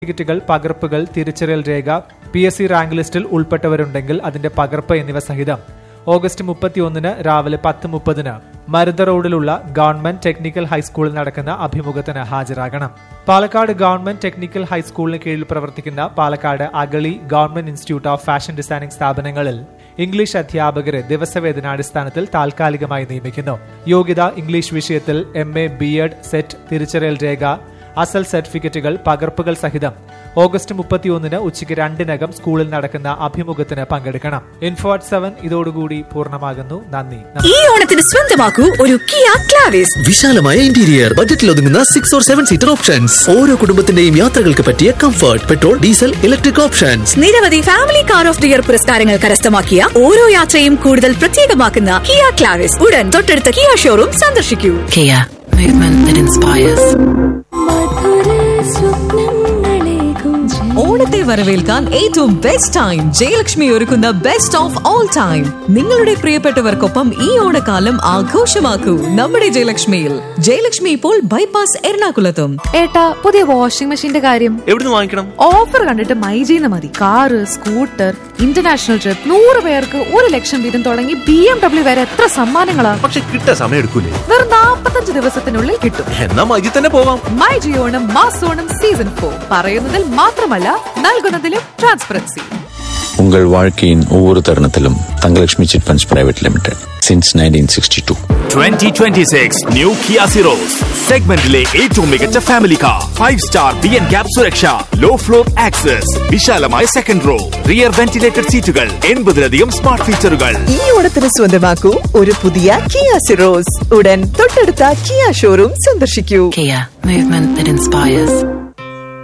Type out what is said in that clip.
സർട്ടിഫിക്കറ്റുകൾ പകർപ്പുകൾ തിരിച്ചറിയൽ രേഖ പി എസ് സി റാങ്ക് ലിസ്റ്റിൽ ഉൾപ്പെട്ടവരുണ്ടെങ്കിൽ അതിന്റെ പകർപ്പ് എന്നിവ സഹിതം ഓഗസ്റ്റ് മുപ്പത്തിയൊന്നിന് രാവിലെ പത്ത് മുപ്പതിന് മരുത റോഡിലുള്ള ഗവൺമെന്റ് ടെക്നിക്കൽ ഹൈസ്കൂളിൽ നടക്കുന്ന അഭിമുഖത്തിന് ഹാജരാകണം പാലക്കാട് ഗവൺമെന്റ് ടെക്നിക്കൽ ഹൈസ്കൂളിന് കീഴിൽ പ്രവർത്തിക്കുന്ന Palakkad Agali government institute of fashion designing സ്ഥാപനങ്ങളിൽ ഇംഗ്ലീഷ് അധ്യാപകരെ ദിവസവേതനാടിസ്ഥാനത്തിൽ താൽക്കാലികമായി നിയമിക്കുന്നു യോഗ്യത ഇംഗ്ലീഷ് വിഷയത്തിൽ M A B Ed SET തിരിച്ചറിയൽ രേഖ അസൽ സർട്ടിഫിക്കറ്റുകൾ പകർപ്പുകൾ സഹിതം ഓഗസ്റ്റ് മുപ്പത്തിയൊന്നിന് ഉച്ചയ്ക്ക് രണ്ടിനകം സ്കൂളിൽ നടക്കുന്ന അഭിമുഖത്തിന് പങ്കെടുക്കണം ഇൻഫോ അറ്റ് സെവൻ ഇതോടുകൂടി പൂർണ്ണമാകുന്നു നന്ദി ഈ ഓണത്തിന് സ്വന്തമാക്കൂ ഒരു കിയ ക്ലാവിസ് വിശാലമായ ഇന്റീരിയർ ബജറ്റിൽ ഒതുങ്ങുന്ന six or seven seater options ഓരോ കുടുംബത്തിന്റെയും യാത്രകൾക്ക് പറ്റിയ comfort petrol diesel electric options നിരവധി family car of the year പുരസ്കാരങ്ങൾ കരസ്ഥമാക്കിയ ഓരോ യാത്രയും കൂടുതൽ പ്രത്യേകമാക്കുന്ന കിയ ക്ലാവിസ് ഉടൻ തൊട്ടടുത്ത കിയ ഷോറൂം സന്ദർശിക്കൂ Kia, movement that inspires. ഓണത്തെ വരവേൽക്കാൻ ഏറ്റവും ബെസ്റ്റ് ടൈം ജയലക്ഷ്മി ഒരുക്കുന്ന ബെസ്റ്റ് ഓഫ് ഓൾ ടൈം നിങ്ങളുടെ പ്രിയപ്പെട്ടവർക്കൊപ്പം ഈ ഓണക്കാലം ആഘോഷമാക്കൂ നമ്മുടെ ജയലക്ഷ്മിയിൽ ജയലക്ഷ്മി ഇപ്പോൾ ബൈപ്പാസ് എറണാകുളത്തും ഏട്ടാ പുതിയ വാഷിംഗ് മെഷീന്റെ കാര്യം എവിടുന്ന് വാങ്ങിക്കണം ഓഫർ കണ്ടിട്ട് മൈജീന്ന് മതി കാറ് സ്കൂട്ടർ ഇന്റർനാഷണൽ ട്രിപ്പ് നൂറ് പേർക്ക് ഒരു ലക്ഷം വീതം തുടങ്ങി ബി എം ഡബ്ല്യു വരെ എത്ര സമ്മാനങ്ങളാ പക്ഷെ കിട്ടാൻ സമയം എടുക്കൂലേ വെറും നാപ്പത്തഞ്ച് ദിവസത്തിനുള്ളിൽ കിട്ടും എന്നാ മജി തന്നെ പോവാം മൈ ജിയോണം മാസോണം സീസൺ ഫോർ പറയുന്നതിൽ മാത്രമല്ല നൽകുന്നതിലും ട്രാൻസ്പെറൻസി உங்கள் வாழ்க்கையின் ஒவ்வொரு தருணத்திலும் Thangalakshmi chit funds private limited since nineteen sixty two 2026 new Kia Syros സെഗ്മെന്റിലെ ഏറ്റവും മികച്ച family car five star B N cap സുരക്ഷ ലോ ഫ്ലോർ ആക്സസ് വിശാലമായ സെക്കൻഡ് റോ റിയർ വെന്റിലേറ്റഡ് സീറ്റുകൾ എൺപതിലധികം സ്മാർട്ട് ഫീച്ചറുകൾ ഈ ഓണത്തിന് സ്വന്തമാക്കൂ ഒരു പുതിയ കിയ സിറോസ് ഉടൻ തൊട്ടടുത്ത കിയ ഷോറൂം സന്ദർശിക്കൂ Kia, movement that inspires.